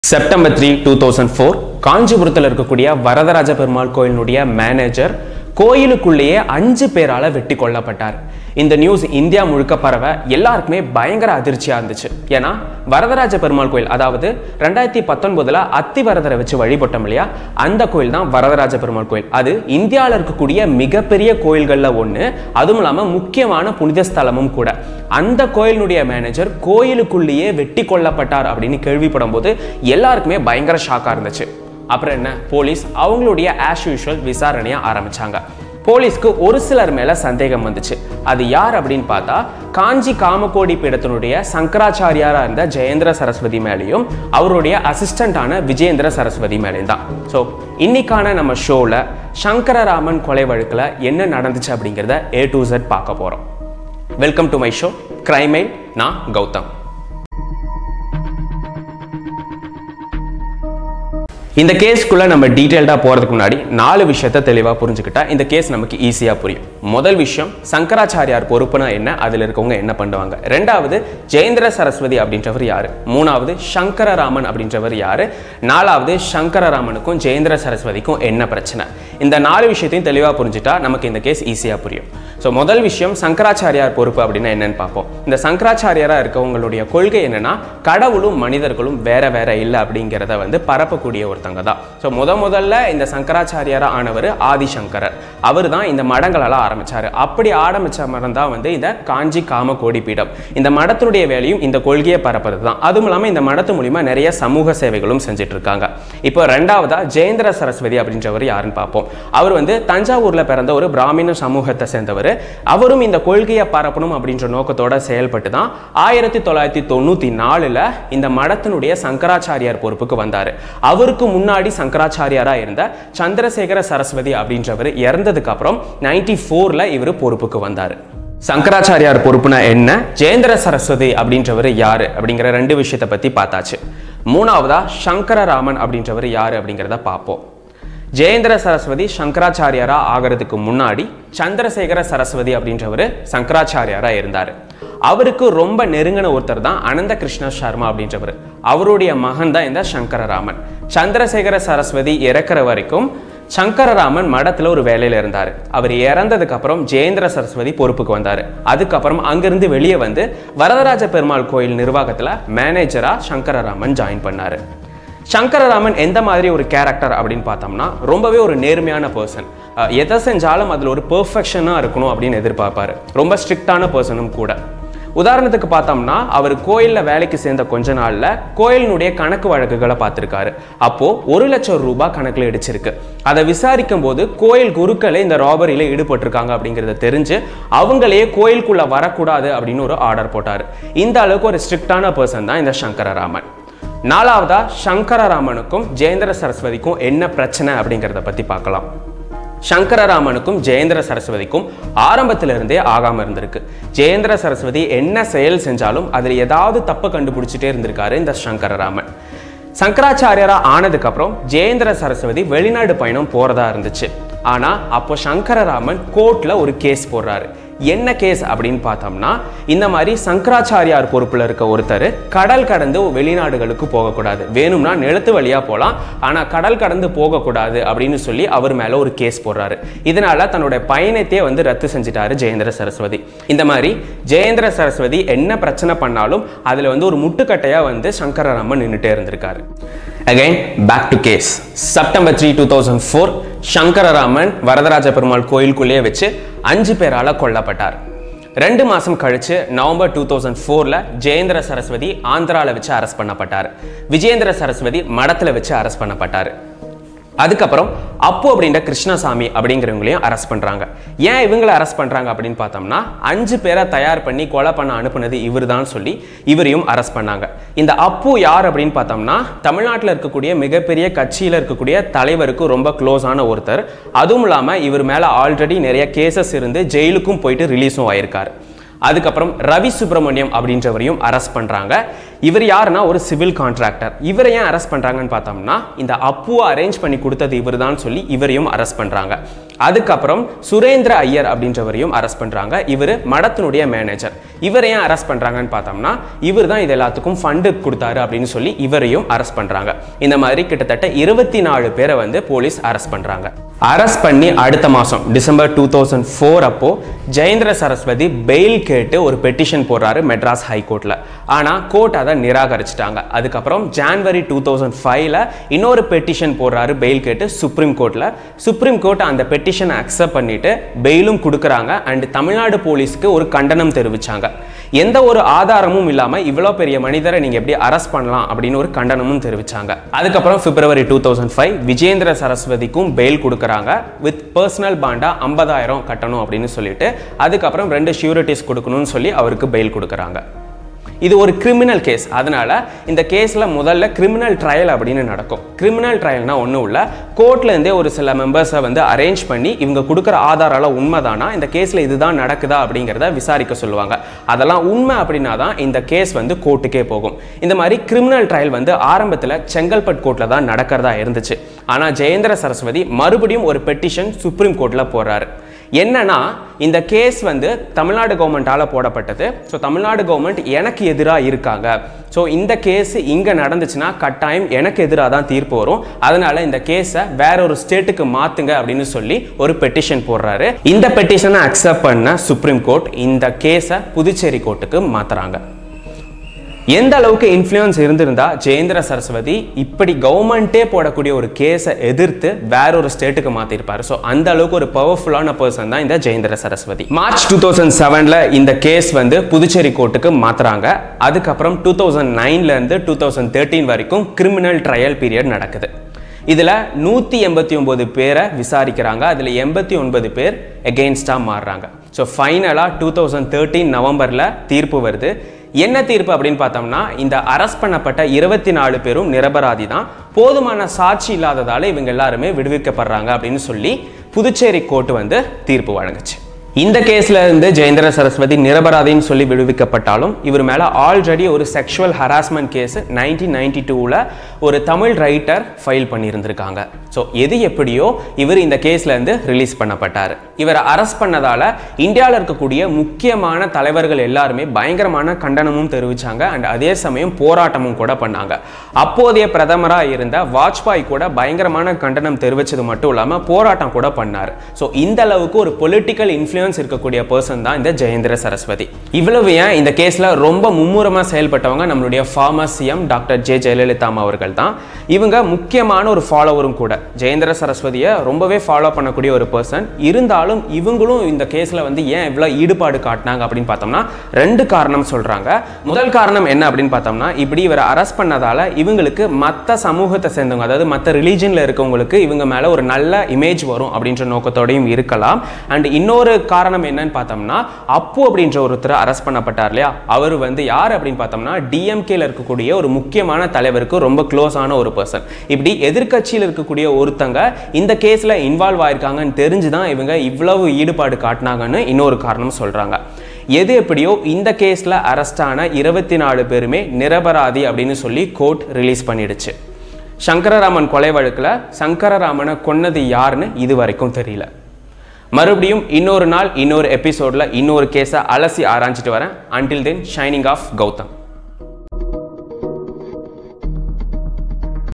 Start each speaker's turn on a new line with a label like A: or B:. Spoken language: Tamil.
A: September three two thousand four காஞ்சிபுரத்தில் இருக்கக்கூடிய வரதராஜ பெருமாள் கோயிலினுடைய மேனேஜர் கோயிலுக்குள்ளேயே அஞ்சு பேரால வெட்டி கொல்லப்பட்டார் இந்த நியூஸ் இந்தியா முழுக்க பரவ எல்லாருக்குமே பயங்கர அதிர்ச்சியா இருந்துச்சு ஏன்னா வரதராஜ பெருமாள் கோயில் அதாவது ரெண்டாயிரத்தி பத்தொன்பதுல அத்தி வரதரை வச்சு வழிபட்டோம் இல்லையா அந்த கோயில் தான் வரதராஜ பெருமாள் கோயில் அது இந்தியாவில் இருக்கக்கூடிய மிகப்பெரிய கோயில்களில் ஒன்று அதுவும் இல்லாமல் முக்கியமான புனித ஸ்தலமும் கூட அந்த கோயிலினுடைய மேனேஜர் கோயிலுக்குள்ளேயே வெட்டி கொல்லப்பட்டார் அப்படின்னு கேள்விப்படும் போது எல்லாருக்குமே பயங்கர ஷாக்காக இருந்துச்சு அப்புறம் என்ன போலீஸ் அவங்களுடைய ஆஸ் யூஷுவல் விசாரணையை ஆரம்பிச்சாங்க போலீஸ்க்கு ஒரு சிலர் மேல சந்தேகம் வந்துச்சு அது யார் அப்படின்னு பார்த்தா காஞ்சி காமகோடி பீடத்தினுடைய சங்கராச்சாரியாரா இருந்த ஜெயேந்திர சரஸ்வதி மேலேயும் அவருடைய அசிஸ்டண்டான விஜயேந்திர சரஸ்வதி மேலேயும் தான் ஸோ இன்னைக்கான நம்ம ஷோவில் சங்கரராமன் கொலை வழக்கில் என்ன நடந்துச்சு அப்படிங்கிறத ஏ டு Z பார்க்க போகிறோம் வெல்கம் டு மை ஷோ கிரைமைல் நான் கௌதம் இந்த கேஸ்க்குள்ள நம்ம டீட்டெயில்டாக போகிறதுக்கு முன்னாடி நாலு விஷயத்த தெளிவாக புரிஞ்சுக்கிட்டா இந்த கேஸ் நமக்கு ஈஸியாக புரியும் முதல் விஷயம் சங்கராச்சாரியார் பொறுப்புனா என்ன அதில் இருக்கவங்க என்ன பண்ணுவாங்க ரெண்டாவது ஜெயேந்திர சரஸ்வதி அப்படின்றவர் யாரு மூணாவது சங்கரராமன் அப்படின்றவர் யாரு நாலாவது சங்கரராமனுக்கும் ஜெயேந்திர சரஸ்வதிக்கும் என்ன பிரச்சனை இந்த நாலு விஷயத்தையும் தெளிவாக புரிஞ்சுட்டா நமக்கு இந்த கேஸ் ஈஸியாக புரியும் ஸோ முதல் விஷயம் சங்கராச்சாரியார் பொறுப்பு அப்படின்னா என்னன்னு பார்ப்போம் இந்த சங்கராச்சாரியாராக இருக்கவங்களுடைய கொள்கை என்னன்னா கடவுளும் மனிதர்களும் வேற வேற இல்லை அப்படிங்கிறத வந்து பரப்பக்கூடிய ஒருத்தங்க தான் ஸோ முத முதல்ல இந்த சங்கராச்சாரியாரா ஆனவர் ஆதிசங்கரர் அவர் தான் இந்த மடங்களெல்லாம் ஆரம்பிச்சாரு அப்படி ஆரம்பிச்ச மடம் தான் வந்து இந்த காஞ்சி காம கோடி பீடம் இந்த மடத்தினுடைய வேலையும் இந்த கொள்கையை பரப்புறது தான் அதுவும் இல்லாமல் இந்த மடத்து மூலியமா நிறைய சமூக சேவைகளும் செஞ்சுட்டு இருக்காங்க இப்போ ரெண்டாவதா ஜெயேந்திர சரஸ்வதி அப்படின்றவர் யாருன்னு பார்ப்போம் அவர் வந்து தஞ்சாவூர்ல பிறந்த ஒரு பிராமண சமூகத்தை சேர்ந்தவர் அவரும் இந்த கொள்கையை பரப்பணும் அப்படின்ற நோக்கத்தோட செயல்பட்டு தான் ஆயிரத்தி தொள்ளாயிரத்தி தொண்ணூத்தி நாலுல இந்த மடத்தினுடைய சங்கராச்சாரியார் பொறுப்புக்கு வந்தாரு அவருக்கு முன்னாடி சங்கராச்சாரியாரா இருந்த சந்திரசேகர சரஸ்வதி அப்படின்றவர் இறந்ததுக்கு அப்புறம் நைன்டி ஃபோர்ல இவர் பொறுப்புக்கு வந்தாரு சங்கராச்சாரியார் பொறுப்புனா என்ன ஜெயேந்திர சரஸ்வதி அப்படின்றவர் யாரு அப்படிங்கிற ரெண்டு விஷயத்தை பத்தி பார்த்தாச்சு மூணாவதா சங்கரராமன் அப்படின்றவர் யாரு அப்படிங்கிறத பார்ப்போம் ஜெயேந்திர சரஸ்வதி சங்கராச்சாரியாரா ஆகிறதுக்கு முன்னாடி சந்திரசேகர சரஸ்வதி அப்படின்றவர் சங்கராச்சாரியாரா இருந்தார் அவருக்கு ரொம்ப நெருங்கின ஒருத்தர் தான் அனந்த கிருஷ்ண சர்மா அப்படின்றவர் அவருடைய மகன் தான் இந்த சங்கரராமன் சந்திரசேகர சரஸ்வதி இறக்குற வரைக்கும் சங்கரராமன் மடத்துல ஒரு வேலையில இருந்தார் அவர் இறந்ததுக்கு அப்புறம் ஜெயேந்திர சரஸ்வதி பொறுப்புக்கு வந்தார் அதுக்கப்புறம் அங்கிருந்து வெளியே வந்து வரதராஜ பெருமாள் கோயில் நிர்வாகத்துல மேனேஜரா சங்கரராமன் ஜாயின் பண்ணாரு சங்கரராமன் எந்த மாதிரி ஒரு கேரக்டர் அப்படின்னு பார்த்தோம்னா ரொம்பவே ஒரு நேர்மையான பர்சன் எதை செஞ்சாலும் அதில் ஒரு பெர்ஃபெக்ஷனாக இருக்கணும் அப்படின்னு எதிர்பார்ப்பாரு ரொம்ப ஸ்ட்ரிக்டான பர்சனும் கூட உதாரணத்துக்கு பார்த்தோம்னா அவர் கோயிலில் வேலைக்கு சேர்ந்த கொஞ்ச நாளில் கோயிலினுடைய கணக்கு வழக்குகளை பார்த்துருக்காரு அப்போ ஒரு லட்சம் ரூபாய் கணக்கில் இடிச்சிருக்கு அதை விசாரிக்கும் போது கோயில் குருக்களே இந்த ராபரியில் ஈடுபட்டிருக்காங்க அப்படிங்கிறத தெரிஞ்சு அவங்களே கோயிலுக்குள்ள வரக்கூடாது அப்படின்னு ஒரு ஆர்டர் போட்டார் இந்த அளவுக்கு ஒரு ஸ்ட்ரிக்டான பர்சன் தான் இந்த சங்கரராமன் நாலாவதா சங்கரராமனுக்கும் ஜெயேந்திர சரஸ்வதிக்கும் என்ன பிரச்சனை அப்படிங்கிறத பற்றி பார்க்கலாம் சங்கரராமனுக்கும் ஜெயேந்திர சரஸ்வதிக்கும் ஆரம்பத்திலிருந்தே ஆகாம இருந்திருக்கு ஜெயேந்திர சரஸ்வதி என்ன செயல் செஞ்சாலும் அதில் ஏதாவது தப்பு கண்டுபிடிச்சிட்டே இருந்திருக்காரு இந்த சங்கரராமன் சங்கராச்சாரியரா ஆனதுக்கு அப்புறம் ஜெயேந்திர சரஸ்வதி வெளிநாடு பயணம் போறதா இருந்துச்சு ஆனா அப்போ சங்கரராமன் கோர்ட்ல ஒரு கேஸ் போடுறாரு என்ன கேஸ் அப்படின்னு பார்த்தோம்னா இந்த மாதிரி சங்கராச்சாரியார் பொறுப்புல இருக்க ஒருத்தர் கடல் கடந்து வெளிநாடுகளுக்கு போகக்கூடாது வேணும்னா நிலத்து வழியா போகலாம் ஆனா கடல் கடந்து போகக்கூடாது அப்படின்னு சொல்லி அவர் மேல ஒரு கேஸ் போடுறாரு இதனால தன்னுடைய பயணத்தையே வந்து ரத்து செஞ்சிட்டாரு ஜெயேந்திர சரஸ்வதி இந்த மாதிரி ஜெயேந்திர சரஸ்வதி என்ன பிரச்சனை பண்ணாலும் அதுல வந்து ஒரு முட்டுக்கட்டையா வந்து சங்கரராமன் நின்றுட்டே இருந்திருக்காரு again back to case September three two thousand four Sankararaman Varadaraja Perumal கோயிலுக்குள்ளேயே வச்சு அஞ்சு பேரால கொல்லப்பட்டார் ரெண்டு மாசம் கழிச்சு நவம்பர் டூ தௌசண்ட் ஃபோர்ல ஜெயேந்திர சரஸ்வதி ஆந்திரால வச்சு அரெஸ்ட் பண்ணப்பட்டார் விஜயேந்திர சரஸ்வதி மடத்துல வச்சு அரெஸ்ட் பண்ணப்பட்டார் அதுக்கப்புறம் அப்பு அப்படின்ற கிருஷ்ணசாமி அப்படிங்கிறவங்களையும் அரெஸ்ட் பண்றாங்க ஏன் இவங்களை அரெஸ்ட் பண்றாங்க அப்படின்னு பார்த்தோம்னா அஞ்சு பேரை தயார் பண்ணி கொலை பண்ண அனுப்புனது இவர் தான் சொல்லி இவரையும் அரெஸ்ட் பண்ணாங்க இந்த அப்பு யார் அப்படின்னு பார்த்தோம்னா தமிழ்நாட்டில் இருக்கக்கூடிய மிகப்பெரிய கட்சியில் இருக்கக்கூடிய தலைவருக்கு ரொம்ப க்ளோஸான ஒருத்தர் அதுவும் இல்லாமல் இவர் மேலே ஆல்ரெடி நிறைய கேசஸ் இருந்து ஜெயிலுக்கும் போயிட்டு ரிலீஸும் ஆயிருக்காரு அதுக்கப்புறம் ரவி சுப்பிரமணியம் அப்படின்றவரையும் அரெஸ்ட் பண்றாங்க இவர் யாருன்னா ஒரு சிவில் கான்ட்ராக்டர் இவரை ஏன் அரெஸ்ட் பண்ணுறாங்கன்னு பார்த்தோம்னா இந்த அப்புவை அரேஞ்ச் பண்ணி கொடுத்தது இவர் தான் சொல்லி இவரையும் அரெஸ்ட் பண்ணுறாங்க அதுக்கப்புறம் சுரேந்திர ஐயர் அப்படின்றவரையும் அரெஸ்ட் பண்ணுறாங்க இவர் மடத்தினுடைய மேனேஜர் இவரை ஏன் அரெஸ்ட் பண்ணுறாங்கன்னு பார்த்தோம்னா இவர் தான் இது எல்லாத்துக்கும் ஃபண்டு கொடுத்தாரு அப்படின்னு சொல்லி இவரையும் அரெஸ்ட் பண்ணுறாங்க இந்த மாதிரி கிட்டத்தட்ட இருபத்தி நாலு பேரை வந்து போலீஸ் அரெஸ்ட் பண்ணுறாங்க அரெஸ்ட் பண்ணி அடுத்த மாதம் டிசம்பர் டூ தௌசண்ட் ஃபோர் அப்போ ஜெயேந்திர சரஸ்வதி பெயில் கேட்டு ஒரு பெட்டிஷன் போடுறாரு மெட்ராஸ் ஹைகோர்ட்டில் ஆனால் கோர்ட் அதை நிராகரிச்சிட்டாங்க அதுக்கப்புறம் ஜான்வரி டூ தௌசண்ட் ஃபைவ்ல இன்னொரு பெட்டிஷன் போடுறாரு பெயில் கேட்டு சுப்ரீம் கோர்ட்டில் சுப்ரீம் கோர்ட் அந்த பெட்டிஷனை அக்செப்ட் பண்ணிட்டு பெயிலும் கொடுக்குறாங்க அண்ட் தமிழ்நாடு போலீஸ்க்கு ஒரு கண்டனம் தெரிவிச்சாங்க எந்த ஒரு ஆதாரமும் இல்லாமல் இவ்வளோ பெரிய மனிதரை நீங்கள் எப்படி அரெஸ்ட் பண்ணலாம் அப்படின்னு ஒரு கண்டனமும் தெரிவிச்சாங்க அதுக்கப்புறம் February two thousand five Vijayendra சரஸ்வதிக்கும் பெயில் கொடுக்குறாங்க வித் பர்சனல் பாண்டா ஐம்பதாயிரம் கட்டணும் அப்படின்னு சொல்லிட்டு அதுக்கப்புறம் ரெண்டு ஷூரிட்டிஸ் கொடுக்கணும்னு சொல்லி அவருக்கு பெயில் கொடுக்குறாங்க இது ஒரு கிரிமினல் கேஸ் அதனால இந்த கேஸில் முதல்ல கிரிமினல் ட்ரையல் அப்படின்னு நடக்கும் கிரிமினல் ட்ரையல்னா ஒன்றும் இல்லை கோர்ட்லேருந்தே ஒரு சில மெம்பர்ஸை வந்து அரேஞ்ச் பண்ணி இவங்க கொடுக்குற ஆதாரம் உண்மைதானா இந்த கேஸில் இதுதான் நடக்குதா அப்படிங்கிறத விசாரிக்க சொல்லுவாங்க அதெல்லாம் உண்மை அப்படின்னா தான் இந்த கேஸ் வந்து கோர்ட்டுக்கே போகும் இந்த மாதிரி கிரிமினல் ட்ரையல் வந்து ஆரம்பத்தில் செங்கல்பட் கோர்ட்டில் தான் நடக்கிறதா இருந்துச்சு ஆனால் ஜெயேந்திர சரஸ்வதி மறுபடியும் ஒரு பெட்டிஷன் சுப்ரீம் கோர்ட்டில் போடுறாரு என்னன்னா இந்த கேஸ் வந்து தமிழ்நாடு கவர்மெண்ட்டால் போடப்பட்டது ஸோ தமிழ்நாடு கவர்மெண்ட் எனக்கு எதிராக இருக்காங்க ஸோ இந்த கேஸ் இங்கே நடந்துச்சுன்னா கட்டாயம் எனக்கு எதிராக தான் தீர்ப்பு வரும் அதனால இந்த கேஸை வேற ஒரு ஸ்டேட்டுக்கு மாற்றுங்க அப்படின்னு சொல்லி ஒரு பெட்டிஷன் போடுறாரு இந்த பெட்டிஷனை அக்செப்ட் பண்ண சுப்ரீம் கோர்ட் இந்த கேஸை புதுச்சேரி கோர்ட்டுக்கு மாற்றுறாங்க எந்த அளவுக்கு இன்ஃப்ளூயன்ஸ் இருந்திருந்தா ஜெயேந்திர சரஸ்வதி இப்படி கவர்மெண்ட்டே போடக்கூடிய ஒரு கேஸை எதிர்த்து வேற ஒரு ஸ்டேட்டுக்கு மாற்றிருப்பாரு ஸோ அந்த அளவுக்கு ஒரு பவர்ஃபுல்லான பர்சன் தான் இந்த Jayendra Saraswathi March two thousand செவனில் இந்த கேஸ் வந்து புதுச்சேரி கோர்ட்டுக்கு மாற்றுறாங்க அதுக்கப்புறம் டூ தௌசண்ட் நைன்லேருந்து டூ தௌசண்ட் தேர்ட்டீன் வரைக்கும் கிரிமினல் ட்ரையல் பீரியட் நடக்குது இதில் நூற்றி எண்பத்தி ஒம்பது பேரை விசாரிக்கிறாங்க அதில் எண்பத்தி ஒன்பது பேர் எகெயின்ஸ்டாக மாறுறாங்க ஸோ ஃபைனலாக டூ தௌசண்ட் தேர்ட்டீன் நவம்பரில் தீர்ப்பு வருது என்ன தீர்ப்பு அப்படின்னு பார்த்தோம்னா இந்த அரெஸ்ட் பண்ணப்பட்ட இருபத்தி நாலு பேரும் நிரபராதி தான் போதுமான சாட்சி இல்லாததால இவங்க எல்லாருமே விடுவிக்கப்படுறாங்க அப்படின்னு சொல்லி புதுச்சேரி கோர்ட் வந்து தீர்ப்பு வழங்குச்சு இந்த கேஸ்ல இருந்து ஜெயேந்திர சரஸ்வதி நிரபராதின்னு சொல்லி விடுவிக்கப்பட்டாலும் இவர் மேல ஆல்ரெடி ஒரு sexual harassment case nineteen ninety டூவில் ஒரு தமிழ் ரைட்டர் ஃபைல் பண்ணியிருந்திருக்காங்க ஸோ எது எப்படியோ இவர் இந்த கேஸ்ல இருந்து ரிலீஸ் பண்ணப்பட்டார் இவரை அரெஸ்ட் பண்ணதால இந்தியாவில் இருக்கக்கூடிய முக்கியமான தலைவர்கள் எல்லாருமே பயங்கரமான கண்டனமும் தெரிவிச்சாங்க அண்ட் அதே சமயம் போராட்டமும் கூட பண்ணாங்க அப்போதைய பிரதமராக இருந்த வாஜ்பாய் கூட பயங்கரமான கண்டனம் தெரிவிச்சது மட்டும் இல்லாமல் போராட்டம் கூட பண்ணார் ஸோ இந்த அளவுக்கு ஒரு பொலிட்டிக்கல் இன்ஃப்ளூயன்ஸ் இருக்கக்கூடிய பர்சன் தான் இந்த ஜெயேந்திர சரஸ்வதி இவ்வளவு ஏன் இந்த கேஸில் ரொம்ப மும்முரமாக செயல்பட்டவங்க நம்மளுடைய former CM doctor J Jayalalithaa அம்மா அவர்கள் தான் இவங்க முக்கியமான ஒரு ஃபாலோவரும் கூட ஜெயேந்திர சரஸ்வதியை ரொம்பவே ஃபாலோ பண்ணக்கூடிய ஒரு பர்சன் இருந்தாலும் இவங்களும் இந்த கேஸில் வந்து ஏன் இவ்வளோ ஈடுபாடு காட்டினாங்க அப்படின்னு பார்த்தோம்னா ரெண்டு காரணம் சொல்கிறாங்க முதல் காரணம் என்ன அப்படின்னு பார்த்தோம்னா இப்படி இவரை அரெஸ்ட் பண்ணதால இவங்களுக்கு மற்ற சமூகத்தை சேர்ந்தவங்க அதாவது மற்ற ரிலீஜனில் இருக்கவங்களுக்கு இவங்க மேலே ஒரு நல்ல இமேஜ் வரும் அப்படின்ற நோக்கத்தோடையும் இருக்கலாம் அண்ட் இன்னொரு காரணம் என்னன்னு பார்த்தோம்னா அப்பு அப்படின்ற ஒருத்தர் அரெஸ்ட் பண்ணப்பட்டார் இல்லையா அவர் வந்து யார் அப்படின்னு பார்த்தோம்னா டிஎம்கேல இருக்கக்கூடிய ஒரு முக்கியமான தலைவருக்கு ரொம்ப க்ளோஸான ஒரு பர்சன் இப்படி எதிர்க்கட்சியில் இருக்கக்கூடிய ஒருத்தங்க இந்த கேஸில் இன்வால்வ் ஆயிருக்காங்கன்னு தெரிஞ்சு தான் இவங்க இவ்வளவு ஈடுபாடு காட்டினாங்கன்னு இன்னொரு காரணம் சொல்கிறாங்க எது எப்படியோ இந்த கேஸில் அரெஸ்டான இருபத்தி நாலு பேருமே நிரபராதி அப்படின்னு சொல்லி கோர்ட் ரிலீஸ் பண்ணிடுச்சு சங்கரராமன் கொலை வழக்கில் சங்கரராமனை கொன்னது யாருன்னு இது வரைக்கும் தெரியல மறுபடியும் இன்னொரு நாள் இன்னொரு எபிசோடில் இன்னொரு கேஸை அலசி ஆராய்ச்சிட்டு வரேன் until then signing off Gautham